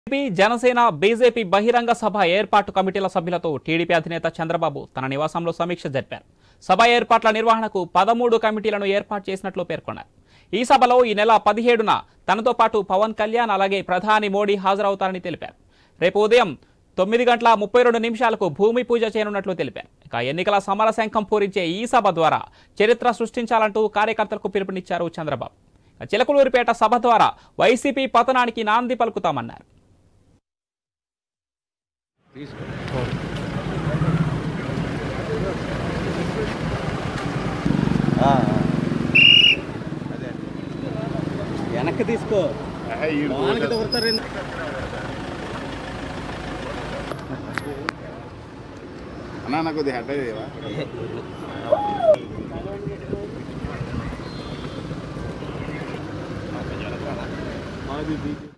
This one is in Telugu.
టీడీపీ జనసేన బీజేపీ బహిరంగ సభ ఏర్పాటు కమిటీల సభ్యులతో టీడీపీ అధినేత చంద్రబాబు తన నివాసంలో సమీక్ష జరిపారు సభ ఏర్పాట్ల నిర్వహణకు పదమూడు కమిటీలను ఏర్పాటు చేసినట్లు పేర్కొన్నారు ఈ సభలో ఈ నెల పదిహేడున తనతో పాటు పవన్ కళ్యాణ్ అలాగే ప్రధాని మోడీ హాజరవుతారని తెలిపారు రేపు ఉదయం తొమ్మిది గంటల ముప్పై రెండు నిమిషాలకు భూమి పూజ చేయనున్నట్లు తెలిపారు ఇక ఎన్నికల సమర శంఖం పూరించే ఈ సభ ద్వారా చరిత్ర సృష్టించాలంటూ కార్యకర్తలకు పిలుపునిచ్చారు చంద్రబాబు ఇక చిలకలూరిపేట సభ ద్వారా వైసీపీ పతనానికి నాంది పలుకుతామన్నారు వెనక్కి తీసుకో వానికి తగులుతారు అన్నా నాకు కొద్దిగా హెడ్ అయ్యేవా మాది బీజేపీ